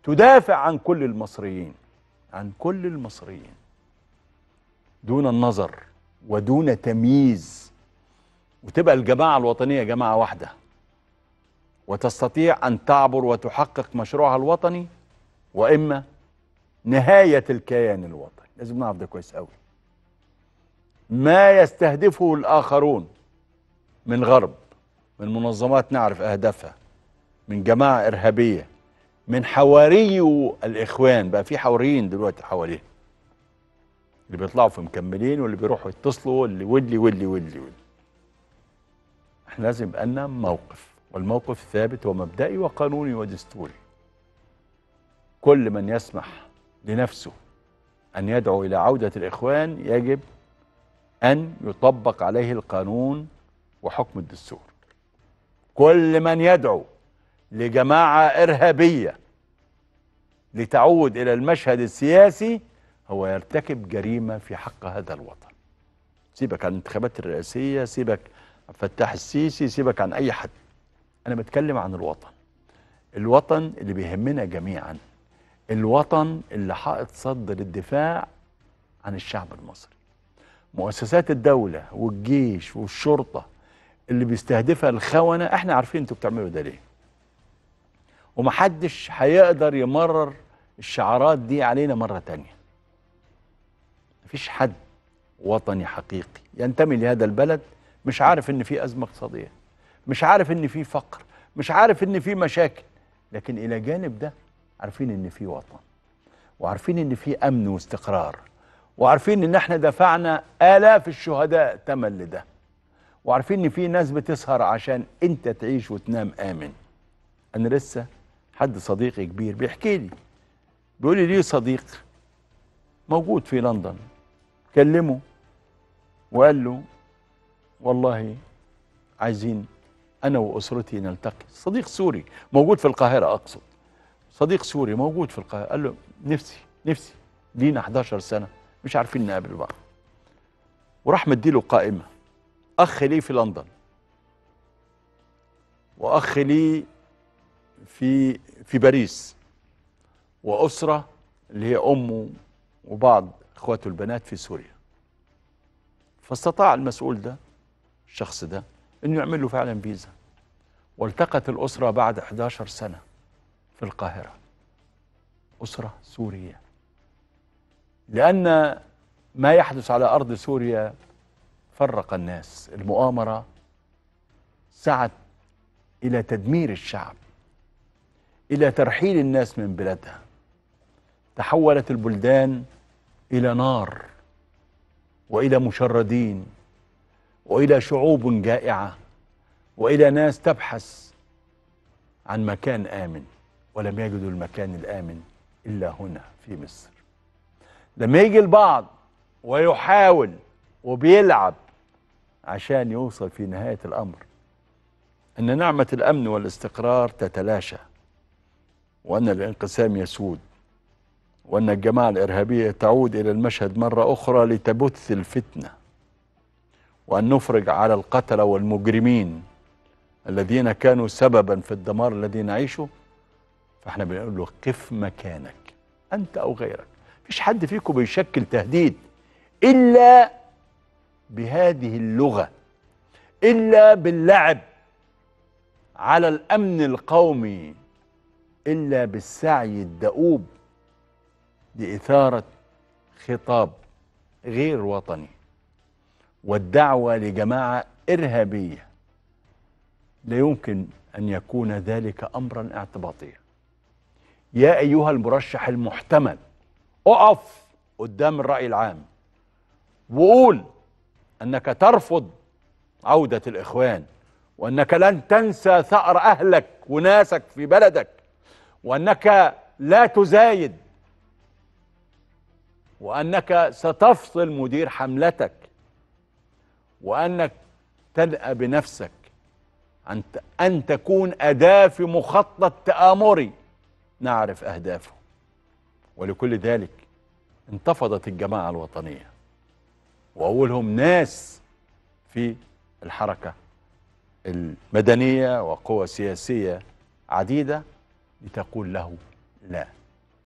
تدافع عن كل المصريين عن كل المصريين دون النظر ودون تمييز وتبقى الجماعة الوطنية جماعة واحدة وتستطيع أن تعبر وتحقق مشروعها الوطني وإما نهاية الكيان الوطني لازم نعرف ده كويس قوي ما يستهدفه الآخرون من غرب من منظمات نعرف أهدافها من جماعة إرهابية من حواري الإخوان بقى في حواريين دلوقتي حواليه اللي بيطلعوا في مكملين واللي بيروحوا يتصلوا واللي واللي واللي واللي, واللي. احنا لازم يبقى لنا موقف والموقف ثابت ومبدئي وقانوني ودستوري كل من يسمح لنفسه أن يدعو إلى عودة الإخوان يجب أن يطبق عليه القانون وحكم الدستور كل من يدعو لجماعة إرهابية لتعود إلى المشهد السياسي هو يرتكب جريمة في حق هذا الوطن سيبك عن الانتخابات الرئاسية سيبك عن فتاح السيسي سيبك عن أي حد أنا بتكلم عن الوطن الوطن اللي بيهمنا جميعا الوطن اللي حائط صد للدفاع عن الشعب المصري مؤسسات الدولة والجيش والشرطة اللي بيستهدفها الخونة احنا عارفين انتوا بتعملوا ده ليه ومحدش هيقدر يمرر الشعارات دي علينا مرة تانية مفيش حد وطني حقيقي ينتمي لهذا البلد مش عارف ان في أزمة اقتصادية مش عارف ان في فقر مش عارف ان في مشاكل لكن الى جانب ده عارفين ان في وطن وعارفين ان في امن واستقرار وعارفين ان احنا دفعنا الاف الشهداء تمن لده وعارفين ان في ناس بتسهر عشان انت تعيش وتنام امن انا لسه حد صديقي كبير بيحكي لي بيقول لي ليه صديق موجود في لندن كلمه وقال له والله عايزين انا واسرتي نلتقي صديق سوري موجود في القاهره اقصد صديق سوري موجود في القاهره قال له نفسي نفسي لينا 11 سنه مش عارفين نقابل بعض وراح مديله قائمه اخ لي في لندن واخ لي في في باريس واسره اللي هي امه وبعض اخواته البنات في سوريا فاستطاع المسؤول ده الشخص ده انه يعمل له فعلا فيزا والتقت الاسره بعد 11 سنه في القاهره اسره سوريه لان ما يحدث على ارض سوريا فرق الناس المؤامره سعت الى تدمير الشعب الى ترحيل الناس من بلادها تحولت البلدان الى نار والى مشردين والى شعوب جائعه والى ناس تبحث عن مكان امن ولم يجدوا المكان الامن الا هنا في مصر لما يجي البعض ويحاول وبيلعب عشان يوصل في نهايه الامر ان نعمه الامن والاستقرار تتلاشى وان الانقسام يسود وان الجماعه الارهابيه تعود الى المشهد مره اخرى لتبث الفتنه وأن نفرج على القتلة والمجرمين الذين كانوا سببا في الدمار الذي نعيشه فاحنا بنقول له قف مكانك أنت أو غيرك مفيش حد فيكم بيشكل تهديد إلا بهذه اللغة إلا باللعب على الأمن القومي إلا بالسعي الدؤوب لإثارة خطاب غير وطني والدعوة لجماعة إرهابية لا يمكن أن يكون ذلك أمرا اعتباطيا يا أيها المرشح المحتمل أقف قدام الرأي العام وقول أنك ترفض عودة الإخوان وأنك لن تنسى ثأر أهلك وناسك في بلدك وأنك لا تزايد وأنك ستفصل مدير حملتك وانك تنأى بنفسك أن أن تكون أداة في مخطط تآمري نعرف أهدافه ولكل ذلك انتفضت الجماعة الوطنية وأولهم ناس في الحركة المدنية وقوى سياسية عديدة لتقول له لا